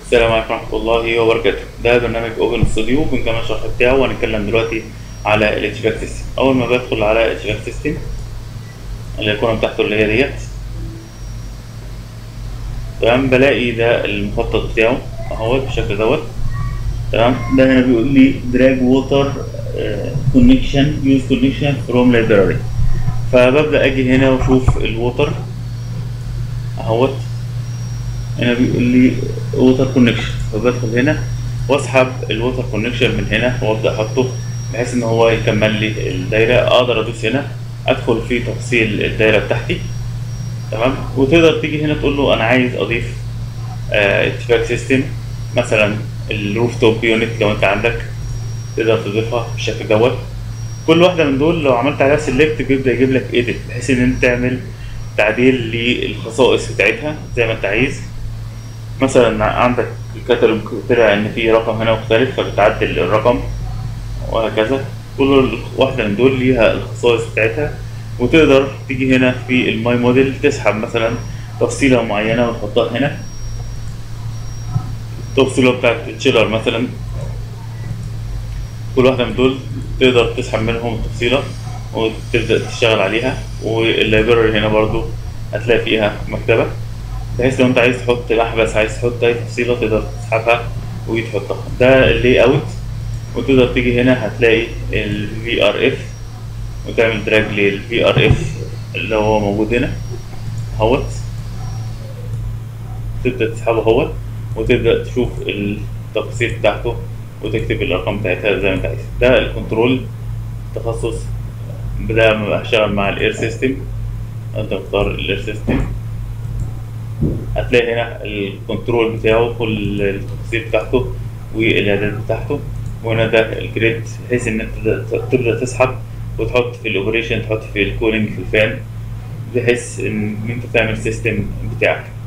السلام عليكم ورحمة الله وبركاته ده برنامج اوبن ستوديو بنكمل الشرح بتاعه وهنتكلم دلوقتي على الاتش باك سيستم اول ما بدخل على الاتش باك سيستم الايقونة بتاعته اللي هي ديت تمام بلاقي ده المخطط بتاعه اهوت بالشكل دوت تمام ده هنا بيقول لي دراج ووتر كونكشن يوز كونكشن فروم لايبراري فببدأ اجي هنا واشوف الووتر اهوت هنا بيقول لي ووتر كونكشن فبدخل هنا واسحب الووتر كونكشن من هنا وابدا احطه بحيث ان هو يكمل لي الدايره اقدر ادوس هنا ادخل في تفصيل الدايره بتاعتي تمام وتقدر تيجي هنا تقول له انا عايز اضيف اتفاق سيستم مثلا الروف توب يونت لو انت عندك تقدر تضيفها بالشكل دوت كل واحده من دول لو عملت عليها سيلكت بيبدا يجيب لك ايديت بحيث ان انت تعمل تعديل للخصائص بتاعتها زي ما انت عايز مثلا عندك الكتالوج طلع ان في رقم هنا مختلف فبتعدل الرقم وهكذا كل واحده من دول ليها الخصائص بتاعتها وتقدر تيجي هنا في الماي موديل تسحب مثلا تفصيله معينه وتحطها هنا التفصيله بتاعت التشيلر مثلا كل واحده من دول تقدر تسحب منهم التفصيله وتبدا تشتغل عليها واللايبراري هنا برضو هتلاقي فيها مكتبه بحيث لو انت عايز تحط محبس عايز تحط اي تفصيله تقدر تسحبها وتحطها ده اللي اوت وتقدر تيجي هنا هتلاقي ال VRF وتعمل دراج لل VRF اللي هو موجود هنا اهوت تبدأ تسحبه اهوت وتبدأ تشوف التفاصيل بتاعته وتكتب الأرقام بتاعتها زي ما انت عايز ده الكنترول تخصص بدأ هشتغل مع الاير سيستم انت مختار الاير سيستم هتلاقي هنا الكنترول بتاعه كل التفاصيل بتاعته والاعداد بتاعته وهنا ده الجريد بحيث ان انت تبدا تسحب وتحط في الاوبريشن تحط في الكولينج في الفان بحيث ان انت تعمل سيستم بتاعك